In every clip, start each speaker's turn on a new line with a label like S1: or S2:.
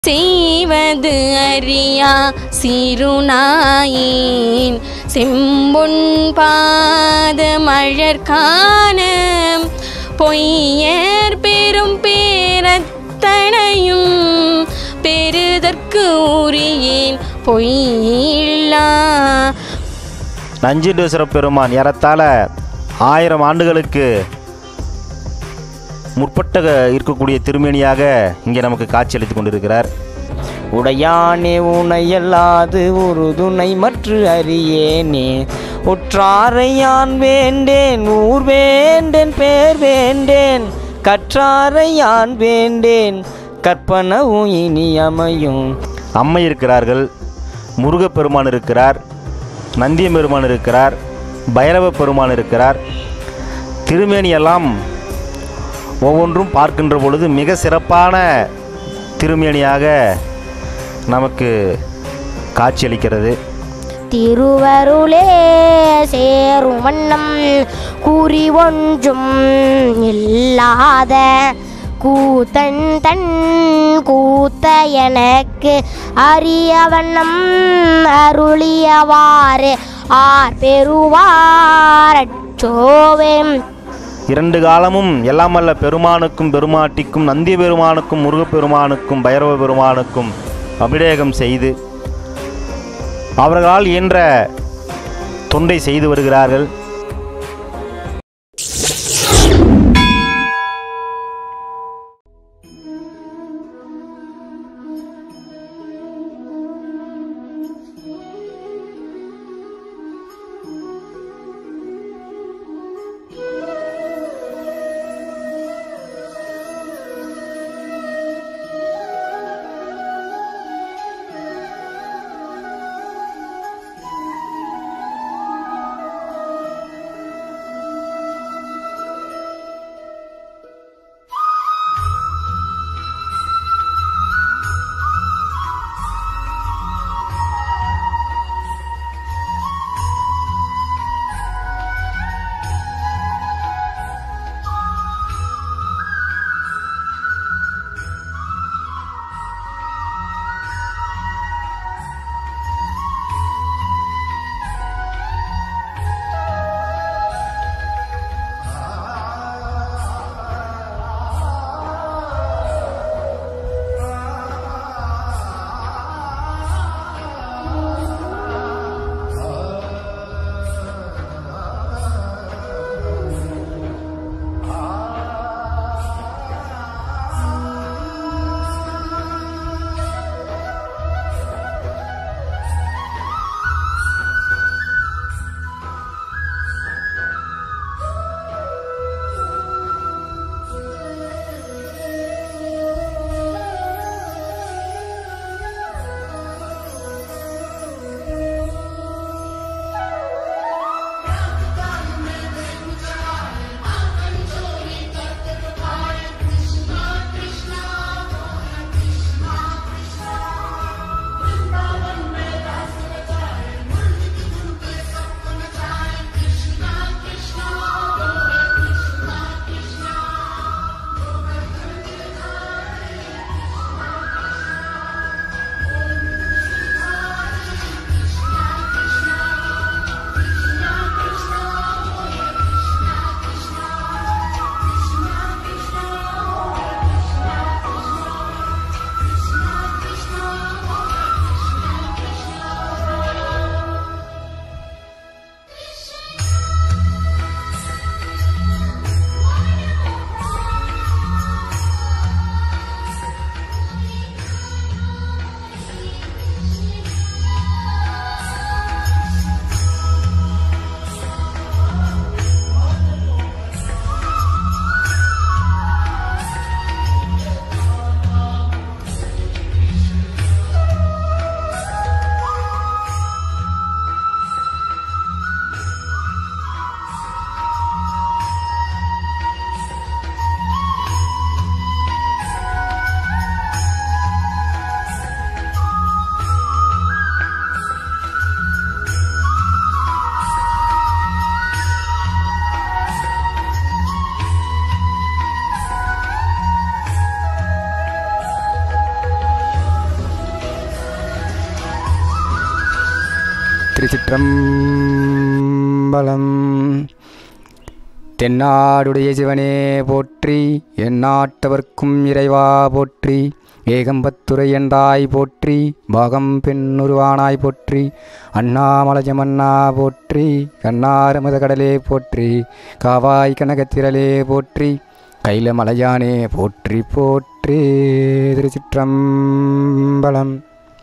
S1: செய்வது அறியா சிறுநாயின் செம்பொன் பாத மழற்கான பொய்யர் பெரும் பேரத்தனையும் பெறுதற்கு உரியேன் பொய்யில்லா
S2: நஞ்சுண்டேஸ்வர பெருமான் ஏறத்தாழ ஆயிரம் ஆண்டுகளுக்கு முற்பட்ட இருக்கக்கூடிய திருமேனியாக இங்கே நமக்கு காட்சியளித்து கொண்டிருக்கிறார்
S3: உடையானே உனையல்லாது ஒரு துணை மற்ற அறியேனே உற்றாரை யான் வேண்டேன் ஊர் வேண்டேன் பேர் வேண்டேன் கற்றாரை யான் வேண்டேன் கற்பனவும் இனி அமையும்
S2: அம்மை இருக்கிறார்கள் முருகப்பெருமான் இருக்கிறார் நந்திய பெருமான் இருக்கிறார் பைரவ பெருமான் இருக்கிறார் திருமேனியெல்லாம் ஒவ்வொன்றும் பார்க்கின்ற பொழுது மிக சிறப்பான திருமேனியாக நமக்கு காட்சியளிக்கிறது
S4: திருவருளே சேரும் வண்ணம் கூறி ஒன்றும் இல்லாத கூத்தன் தன் கூத்த எனக்கு அரிய வண்ணம் அருளியவாறு ஆர் பெறுவாரச்சோவே
S2: இரண்டு காலமும் எல்லாம் வல்ல பெருமானுக்கும் பெருமாட்டிக்கும் நந்திய பெருமானுக்கும் முருகப்பெருமானுக்கும் பைரவ பெருமானுக்கும் அபிஷேகம் செய்து அவர்களால் இயன்ற தொண்டை செய்து வருகிறார்கள்
S5: திருச்சிற்றம்பலம் தென்னாடுடைய சிவனே போற்றி எந்நாட்டவர்க்கும் இறைவா போற்றி ஏகம்பத்துரை என்றாய் போற்றி பாகம் பெண்ணுருவானாய் போற்றி அண்ணாமலஜமன்னா போற்றி கண்ணாரமுத கடலே போற்றி காவாய் கனகத்திரளே போற்றி கைல மலையானே போற்றி போற்றி திருச்சிற்றம்பலம்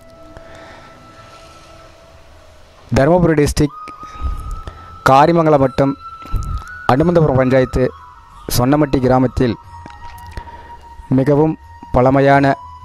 S5: தருமபுரி டிஸ்ட்ரிக் காரிமங்கலம் வட்டம் அனுமந்தபுரம் பஞ்சாயத்து சொன்னமட்டி கிராமத்தில் மிகவும் பழமையான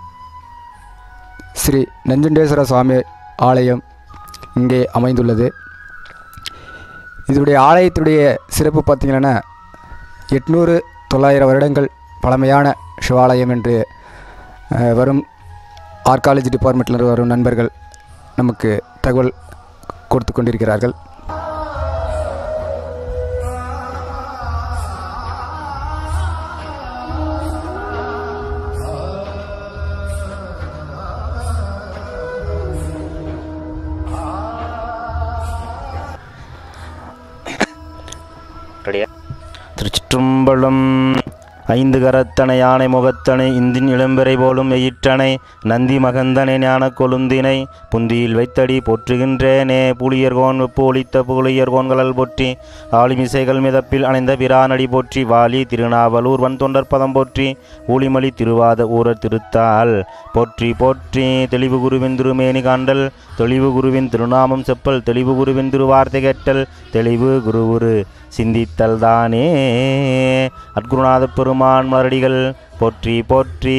S5: ஸ்ரீ நஞ்சுண்டேஸ்வர சுவாமி ஆலயம் இங்கே அமைந்துள்ளது இதனுடைய ஆலயத்துடைய சிறப்பு பார்த்திங்கன்னா எட்நூறு தொள்ளாயிரம் வருடங்கள் பழமையான சிவாலயம் என்று அஹ், வரும் ஆர்காலஜி டிபார்ட்மெண்ட்டில் வரும் நண்பர்கள் நமக்கு தகவல் கொடுத்து கொண்டிருக்கிறார்கள்
S2: திருச்சிற்றம்பலம் ஐந்து கரத்தனை யானை முகத்தனை இந்தின் இளம்பெறை போலும் எயிற்றனை நந்தி மகந்தனை ஞான கொழுந்தினை புந்தியில் வைத்தடி போற்றுகின்றேனே புலியர்கோன் வெப்பு ஒளித்த புலியர்கோன்களல் போற்றி ஆளிமிசைகள் மிதப்பில் அணைந்த பிரானடி போற்றி வாலி திருநாவலூர் வன் தொண்டர் பதம் போற்றி ஊழிமலி திருவாத ஊரர் திருத்தால் போற்றி போற்றி தெளிவு குருவின் திருமேனி காண்டல் தெளிவு குருவின் திருநாமம் செப்பல் தெளிவு குருவின் திருவார்த்தை கேட்டல் தெளிவு குருவுரு சிந்தித்தல் தானே அற்குருநாத பெருமான் மரடிகள் போற்றி போற்றி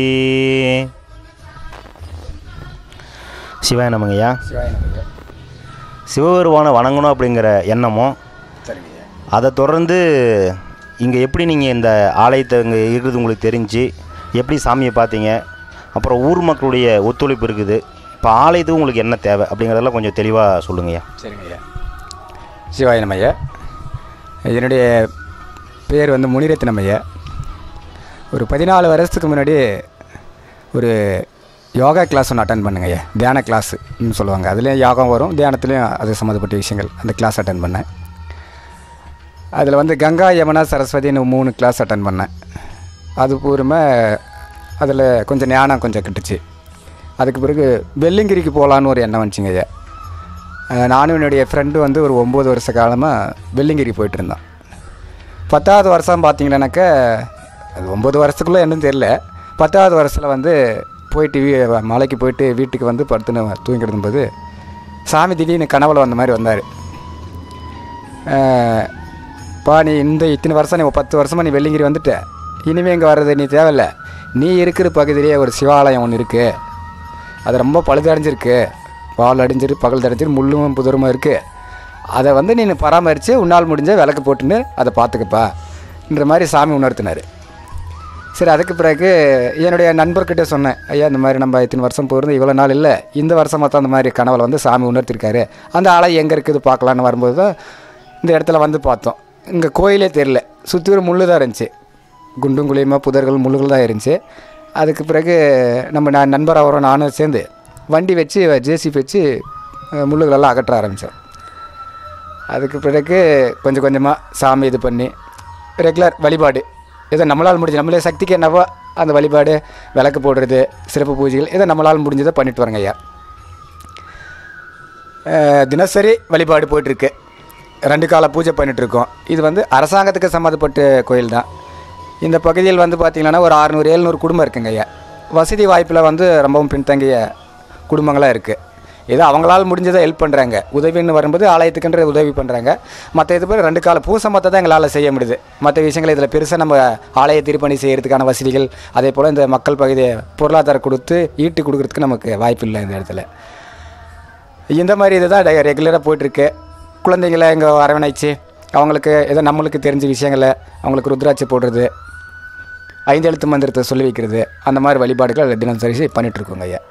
S2: சிவாய நமங்கய்யா சிவபெருமானை வணங்கணும் அப்படிங்கிற எண்ணமும் அதை தொடர்ந்து இங்கே எப்படி நீங்கள் இந்த ஆலயத்தை இங்கே இருக்கிறது உங்களுக்கு தெரிஞ்சு எப்படி சாமியை பார்த்தீங்க அப்புறம் ஊர் மக்களுடைய ஒத்துழைப்பு இருக்குது இப்போ ஆலயத்துக்கு உங்களுக்கு என்ன தேவை அப்படிங்கிறதெல்லாம் கொஞ்சம் தெளிவாக சொல்லுங்கய்யா
S5: சரிங்க ஐயா சிவாய நம்ம ஐயா என்னுடைய பேர் வந்து முனிரத்னம் ஐயா ஒரு பதினாலு வருஷத்துக்கு முன்னாடி ஒரு யோகா கிளாஸ் ஒன்று அட்டன் பண்ணுங்க ஐயா தியான கிளாஸ்ன்னு சொல்லுவாங்க அதுலேயும் யோகம் வரும் தியானத்துலேயும் அது சம்மந்தப்பட்ட விஷயங்கள் அந்த கிளாஸ் அட்டன் பண்ணேன் அதில் வந்து கங்கா யமுனா சரஸ்வதினு மூணு கிளாஸ் அட்டன் பண்ணேன் அது பூர்வமாக அதில் கொஞ்சம் ஞானம் கொஞ்சம் கிட்டுச்சு அதுக்கு பிறகு வெள்ளிங்கிரிக்கு போகலான்னு ஒரு எண்ணம் வந்துச்சுங்க ஐயா அஹ் நானும் என்னுடைய ஃப்ரெண்டு வந்து ஒரு ஒம்பது வருஷ காலமாக வெள்ளிங்கிரி போயிட்டு இருந்தோம் பத்தாவது வருஷம் பார்த்தீங்கன்னாக்க அது ஒம்பது வருஷத்துக்குள்ளே என்னன்னு தெரில பத்தாவது வருஷத்தில் வந்து போயிட்டு வீ மலைக்கு போயிட்டு வீட்டுக்கு வந்து படுத்துன்னு தூங்கிட்டு இருந்தபோது சாமி திடீர்னு கனவுல வந்த மாதிரி வந்தார் பா நீ இந்த இத்தனை வருஷம் நீ பத்து வருஷமாக நீ வெள்ளிங்கிரி வந்துட்ட இனிமேல் இங்கே வர்றது நீ தேவையில்ல நீ இருக்கிற பகுதியிலேயே ஒரு சிவாலயம் ஒன்று இருக்குது அது ரொம்ப பழுதடைஞ்சிருக்கு பால் அடிஞ்சிரு பகல் அடைஞ்சிரு முள்ளும் புதருமா இருக்குது அதை வந்து நீ பராமரித்து உன்னால் முடிஞ்ச விளக்கு போட்டுன்னு அதை பார்த்துக்கப்பா.ன்ற மாதிரி சாமி உணர்த்தினார் சரி அதுக்கு பிறகு என்னுடைய நண்பர்கிட்ட சொன்னேன் ஐயா இந்த மாதிரி நம்ம இத்தனை வருஷம் போயிருந்து இவ்வளோ நாள் இல்லை இந்த வருஷமாக தான் அந்த மாதிரி கனவுல வந்து சாமி உணர்த்திருக்காரு அந்த ஆலை எங்கே இருக்குது பார்க்கலான்னு வரும்போது தான் இந்த இடத்துல வந்து பார்த்தோம் இங்கே கோயிலே தெரில சுற்றி ஒரு முள்ளு தான் இருந்துச்சு குண்டும் குழியுமா புதர்கள் முள்ளுகள் தான் இருந்துச்சு அதுக்கு பிறகு நம்ம நான் நண்பர் அவரும் நானும் சேர்ந்து வண்டி வச்சு ஜேசிபி வச்சு அஹ், முள்ளுகளெல்லாம் அகற்ற ஆரம்பித்தோம் அதுக்கு பிறகு கொஞ்சம் கொஞ்சமாக சாமி இது பண்ணி ரெகுலர் வழிபாடு ஏதோ நம்மளால் முடிஞ்ச நம்மளே சக்திக்கு என்னவோ அந்த வழிபாடு விளக்கு போடுறது சிறப்பு பூஜைகள் ஏதோ நம்மளால் முடிஞ்சதை பண்ணிட்டு வரோங்க ஐயா அஹ், தினசரி வழிபாடு போயிட்டுருக்கு ரெண்டு கால பூஜை பண்ணிகிட்ருக்கோம் இது வந்து அரசாங்கத்துக்கு சம்மந்தப்பட்ட கோயில் தான் இந்த பகுதியில் வந்து பார்த்திங்கன்னா ஒரு அறுநூறு எழுநூறு குடும்பம் இருக்குங்க ஐயா வசதி வாய்ப்பில் வந்து ரொம்பவும் பின்தங்கிய குடும்பங்களாக இருக்குது ஏதோ அவங்களால் முடிஞ்சதை ஹெல்ப் பண்ணுறாங்க உதவின்னு வரும்போது ஆலயத்துக்குன்ற உதவி பண்ணுறாங்க மற்ற இது பேர் ரெண்டு கால பூசை மற்ற தான் எங்களால் செய்ய முடியுது மற்ற விஷயங்கள் இதில் பெருசாக நம்ம ஆலய திருப்பணி செய்கிறதுக்கான வசதிகள் அதே போல் இந்த மக்கள் பகுதியை பொருளாதாரம் கொடுத்து ஈட்டு கொடுக்கறதுக்கு நமக்கு வாய்ப்பு இல்லை இந்த இடத்துல இந்த மாதிரி இதுதான் ரெகுலராக போயிட்டுருக்கு குழந்தைங்களை இங்கே அரவணைச்சு அவங்களுக்கு ஏதோ நம்மளுக்கு தெரிஞ்ச விஷயங்களை அவங்களுக்கு ருத்ராட்சி போடுறது ஐந்து எழுத்து மந்திரத்தை சொல்லி வைக்கிறது அந்த மாதிரி வழிபாடுகள் தினசரி பண்ணிகிட்ருக்கோங்க ஐயா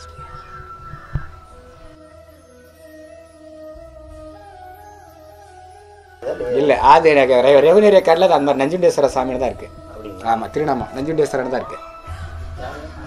S5: இல்லை அது எனக்கு ரெ- ரெவன்யூ ரெக்கார்டில் அது அந்த மாதிரி நஞ்சுண்டேஸ்வர சாமின்னு தான் இருக்குது ஆமாம் திருநாமம் நஞ்சுண்டேஸ்வரன் தான் இருக்குது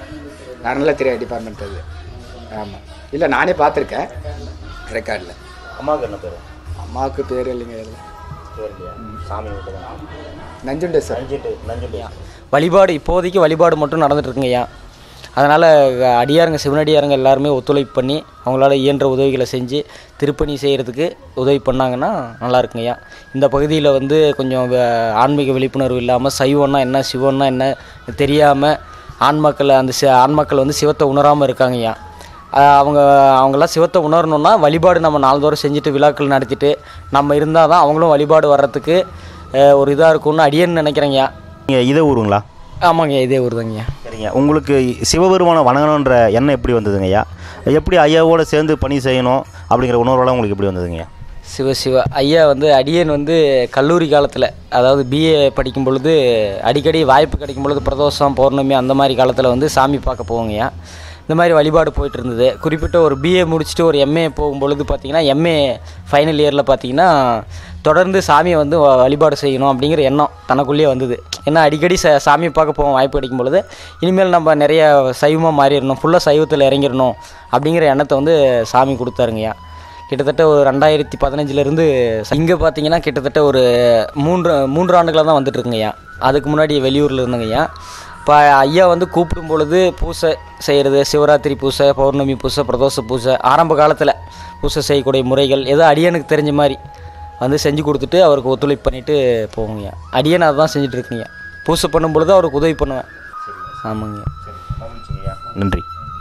S5: நான் நல்ல திரை டிபார்ட்மெண்ட் அது ஆமாம் இல்லை நானே பார்த்துருக்கேன் ரெக்கார்டில்
S2: அம்மாவுக்கு என்ன பேர்
S5: அம்மாவுக்கு பேர் இல்லைங்க இதில்
S2: பேர் இல்லையா சாமி மட்டும் தான்
S5: நஞ்சுண்டே சார்
S2: நஞ்சுட்டு நஞ்சுட்டு
S3: வழிபாடு இப்போதைக்கு வழிபாடு மட்டும் நடந்துட்டு இருக்குங்கய்யா அதனால் அடியாருங்க சிவனடியாருங்க எல்லாருமே ஒத்துழைப்பு பண்ணி அவங்களால இயன்ற உதவிகளை செஞ்சு திருப்பணி செய்கிறதுக்கு உதவி பண்ணாங்கன்னா நல்லா இருக்குங்கய்யா இந்த பகுதியில் வந்து கொஞ்சம் வ- ஆன்மீக விழிப்புணர்வு இல்லாமல் சைவம்னா என்ன சிவம்னா என்ன தெரியாமல் ஆண்மக்கள் அந்த சி ஆண்மக்கள் வந்து சிவத்தை உணராமல் இருக்காங்கய்யா ஆஹ் அவங்க அவங்களாம் சிவத்தை உணரணுன்னா வழிபாடு நம்ம நாள்தோறும் செஞ்சுட்டு விழாக்கள் நடத்திட்டு நம்ம இருந்தால் தான் அவங்களும் வழிபாடு வர்றதுக்கு ஆஹ் ஒரு இதாக இருக்கும்னு அடியேன்னு நினைக்கிறேங்கய்யா
S2: நீங்கள் இதே ஊருங்களா
S3: ஆமாங்க இதே ஊருதாங்கய்யா
S2: சரிங்க உங்களுக்கு சிவபெருமானை வணங்கணுன்ற எண்ணம் எப்படி வந்ததுங்கய்யா எப்படி ஐயாவோட சேர்ந்து பணி செய்யணும் அப்படிங்கிற உணர்வெல்லாம் உங்களுக்கு எப்படி வந்ததுங்கய்யா
S3: சிவ சிவ ஐயா வந்து அடியேன் வந்து கல்லூரி காலத்தில் அதாவது பிஏ படிக்கும் பொழுது அடிக்கடி வாய்ப்பு கிடைக்கும் பொழுது பிரதோஷம் பௌர்ணமி அந்த மாதிரி காலத்தில் வந்து சாமி பார்க்க போவோங்கய்யா இந்த மாதிரி வழிபாடு போயிட்டு இருந்தது குறிப்பிட்ட ஒரு பிஏ முடிச்சுட்டு ஒரு எம்ஏ போகும் பொழுது பார்த்தீங்கன்னா எம்ஏ ஃபைனல் இயரில் பார்த்தீங்கன்னா தொடர்ந்து சாமியை வந்து வ- வழிபாடு செய்யணும் அப்படிங்கிற எண்ணம் தனக்குள்ளேயே வந்தது ஏன்னா அடிக்கடி ச சாமியை பார்க்க போவோம் வாய்ப்பு கிடைக்கும் பொழுது இனிமேல் நம்ம நிறைய சைவமாக மாறிடணும் ஃபுல்லாக சைவத்தில் இறங்கிடணும் அப்படிங்கிற எண்ணத்தை வந்து சாமி கொடுத்தாருங்கய்யா கிட்டத்தட்ட ஒரு ரெண்டாயிரத்தி பதினஞ்சிலேருந்து இங்கே பார்த்தீங்கன்னா கிட்டத்தட்ட ஒரு மூன்று மூன்று ஆண்டுகளாக தான் வந்துட்டு இருக்குங்கய்யா அதுக்கு முன்னாடி வெளியூரில் இருந்தங்கய்யா இப்போ ஐயா வந்து கூப்பிடும் பொழுது பூசை செய்கிறது சிவராத்திரி பூசை பௌர்ணமி பூசை பிரதோஷ பூசை ஆரம்ப காலத்தில் பூசை செய்யக்கூடிய முறைகள் ஏதோ அடியனுக்கு தெரிஞ்ச மாதிரி வந்து செஞ்சு கொடுத்துட்டு அவருக்கு ஒத்துழைப்பு பண்ணிட்டு போவோங்கய்யா அடியன் அதை தான் செஞ்சுட்டு இருக்குங்கய்யா பூசை பண்ணும் பொழுது அவருக்கு உதவி பண்ணுவேன் ஆமாங்கய்யா
S2: நன்றி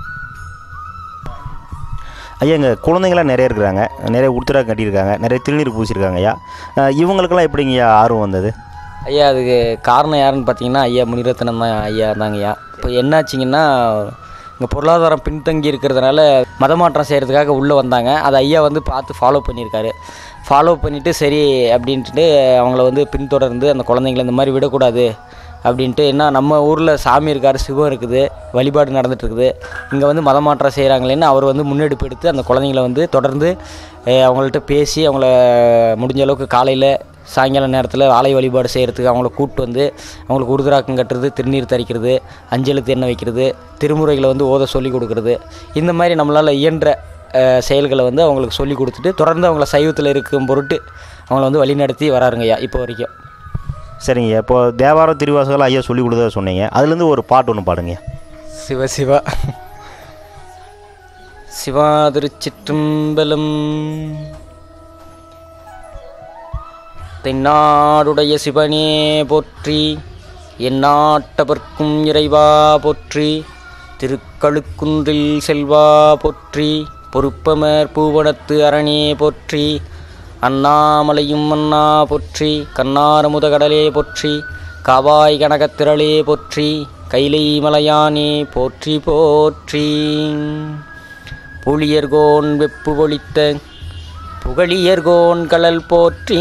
S2: ஐயா இங்கே குழந்தைங்களாம் நிறைய இருக்கிறாங்க நிறைய உடுத்துறா கட்டியிருக்காங்க நிறைய திருநீர் பூசியிருக்காங்க ஐயா அஹ் இவங்களுக்கெல்லாம் எப்படிங்கய்யா ஆர்வம் வந்தது
S3: ஐயா அதுக்கு காரணம் யாருன்னு பார்த்தீங்கன்னா ஐயா முனிரத்னம் தான் ஐயா தாங்கய்யா இப்போ என்னாச்சிங்கன்னா இங்கே பொருளாதாரம் பின்தங்கி இருக்கிறதுனால மதமாற்றம் செய்கிறதுக்காக உள்ளே வந்தாங்க அதை ஐயா வந்து பார்த்து ஃபாலோ பண்ணியிருக்காரு ஃபாலோ பண்ணிவிட்டு சரி அப்படின்ட்டு அவங்கள வந்து பின்தொடர்ந்து அந்த குழந்தைங்கள இந்த மாதிரி விடக்கூடாது அப்படின்ட்டு என்ன நம்ம ஊரில் சாமி இருக்கார் சிவம் இருக்குது வழிபாடு நடந்துட்டு இருக்குது இங்கே வந்து மதமாற்றம் செய்கிறாங்களேன்னு அவர் வந்து முன்னெடுப்பு எடுத்து அந்த குழந்தைங்கள வந்து தொடர்ந்து அஹ், அவங்கள்ட்ட பேசி அவங்கள முடிஞ்ச அளவுக்கு காலையில் சாயங்கால நேரத்தில் ஆலய வழிபாடு செய்கிறதுக்கு அவங்கள கூப்பிட்டு வந்து அவங்களுக்கு உருதுராக்கம் கட்டுறது திருநீர் தரிக்கிறது அஞ்செழுத்து எண்ணெய் வைக்கிறது திருமுறைகளை வந்து ஓத சொல்லி கொடுக்குறது இந்த மாதிரி நம்மளால் இயன்ற அஹ், செயல்களை வந்து அவங்களுக்கு சொல்லி கொடுத்துட்டு தொடர்ந்து அவங்கள சைவத்தில் இருக்கும் பொருட்டு அவங்கள வந்து வழிநடத்தி வராருங்கய்யா இப்போ வரைக்கும்
S2: சரிங்க இப்போ தேவாரம் திருவாசகம் ஐயா சொல்லி கொடுத்ததா சொன்னீங்க அதுலேருந்து ஒரு பாட்டு ஒன்று பாடுங்க
S3: சிவ சிவா சிவா திருச்சிற்றம்பலம் தென்னாடுடைய சிவனே போற்றி எந்நாட்டவர்க்கும் இறைவா போற்றி திருக்கழுக்குன்றில் செல்வா போற்றி பொறுப்பமர் பூவனத்து அரணே போற்றி அண்ணாமலையும் அண்ணா போற்றி கண்ணாரமுத கடலே போற்றி காவாய் கனகத்திரளே போற்றி கைலை மலையானே போற்றி போற்றி புளியர்கோன் வெப்பு ஒளித்த புகழியர்கோன் கடல் போற்றி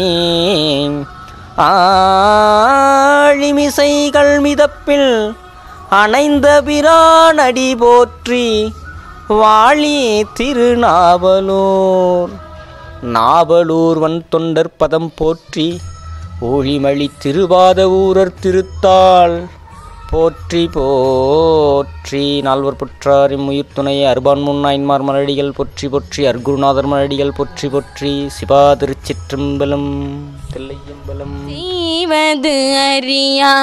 S3: ஆழிமிசைகள் மிதப்பில் அணைந்த பிரானடி போற்றி வாழி திருநாவலூர் நாவலூர் வன் தொண்டர் பதம் போற்றி ஊழிமளி திருவாத ஊரர் திருத்தாள் போற்றி போற்றி நால்வர் புற்றாரின் உயிர் துணையை அருபான் முன்னாயின்மார் மலடிகள் போற்றி போற்றி அர்குருநாதர் மலடிகள் போற்றி போற்றி சிவா திருச்சிற்றம்பலம் தில்லையம்பலம்
S1: செய்வது அறியா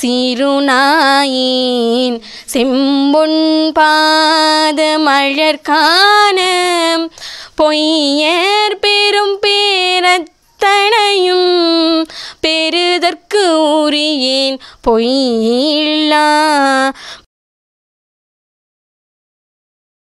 S1: சிறுநாயின் செம்பொன் பாத மழற்கான பொய்யர் பெரும் பேரத்தனையும் பெறுதற்கு உரியேன் பொய்யில்லா